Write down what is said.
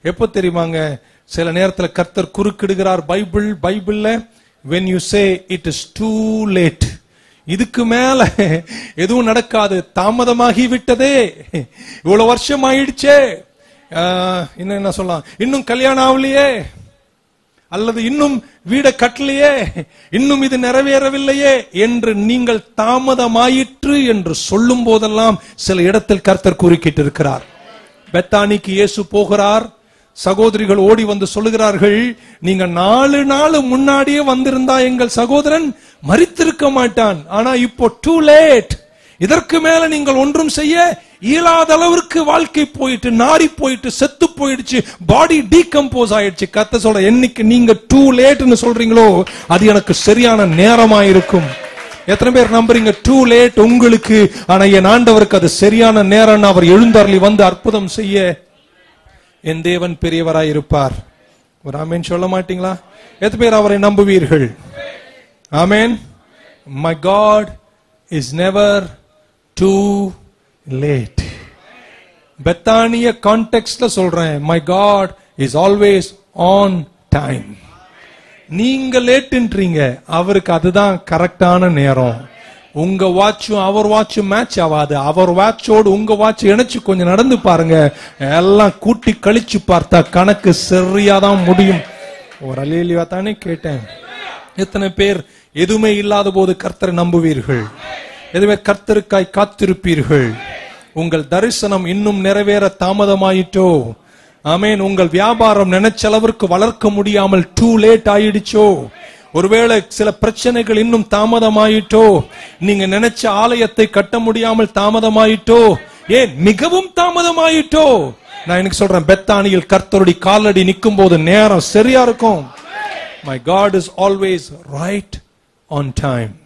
எப்போ தெரியுமாங்க சில நேரத்துல கர்த்தர் குறுக்கிடுகிறார் பைபிள் பைபிள்ல when you say it is too late இதுக்கு மேல எதுவும் நடக்காது தாமதமாகி விட்டதே இவ்வளவு வருஷம் ஆயிடுச்சே ஆஹ், இன்னும் என்ன சொல்லலாம் இன்னும் கல்யாணம் ஆகலையே அல்லது இன்னும் வீட கட்டலையே இன்னும் இது நிறைவேறவில்லையே என்று நீங்கள் தாமதமாயிற்று என்று சொல்லும் போதெல்லாம் சில இடத்தில் கர்த்தர் குறுக்கிட்டு இருக்கிறார் பெத்தானிக்கு இயேசு போகிறார் சகோதரிகள் ஓடி வந்து சொல்லுகிறார்கள் நீங்க நாலு நாள் முன்னாடியே வந்திருந்தா எங்கள் சகோதரன் மரித்திருக்க மாட்டான் ஆனா இப்போ டூ லேட் இதற்கு மேல நீங்கள் ஒன்றும் செய்ய இயலாத அளவிற்கு வாழ்க்கை போயிட்டு நாரி போயிட்டு செத்து போயிடுச்சு பாடி டீகம்போஸ் ஆயிடுச்சு கத்த சொல்ற என்னைக்கு நீங்க டூ லேட்னு சொல்றீங்களோ அது எனக்கு சரியான நேரமா இருக்கும் எத்தனை பேர் நம்புறீங்க டூ லேட் உங்களுக்கு ஆனா என் ஆண்டவருக்கு அது சரியான நேரம் அவர் எழுந்தருளி வந்து அற்புதம் செய்ய என் தேவன் பெரியவராய் இருப்பார் ஒரு ஆமேன் சொல்ல மாட்டீங்களா எத்தனை பேர் அவரை நம்புவீர்கள் ஆமேன் my God is never too late பெத்தானிய கான்டெக்ட்ல சொல்றேன் my God is always on time நீங்க லேட்டுன்றீங்க அவருக்கு அதுதான் கரெக்டான நேரம் உங்க வாட்சும் அவர் வாட்சும் மேட்ச் ஆகாது அவர் வாட்சோடு உங்க வாட்ச் இணைச்சு கொஞ்சம் நடந்து பாருங்க எல்லாம் கூட்டி கழிச்சு பார்த்தா கணக்கு சரியா தான் முடியும் ஒரு அலையிலியா தானே கேட்டேன் எத்தனை பேர் எதுவுமே இல்லாத போது கர்த்தரை நம்புவீர்கள் எதுவே கர்த்தருக்காய் காத்திருப்பீர்கள் உங்கள் தரிசனம் இன்னும் நிறைவேற தாமதமாயிட்டோ ஆமேன் உங்கள் வியாபாரம் நினைச்ச அளவிற்கு வளர்க்க முடியாமல் டூ லேட் ஆயிடுச்சோ ஒருவேளை சில பிரச்சனைகள் இன்னும் தாமதமாயிட்டோ நீங்க நினைச்ச ஆலயத்தை கட்ட முடியாமல் தாமதமாயிட்டோ ஏன் மிகவும் தாமதமாயிட்டோ நான் எனக்கு சொல்றேன் பெத்தானியில் கர்த்தருடைய காலடி நிற்கும் போது நேரம் சரியா இருக்கும் my God is always right on time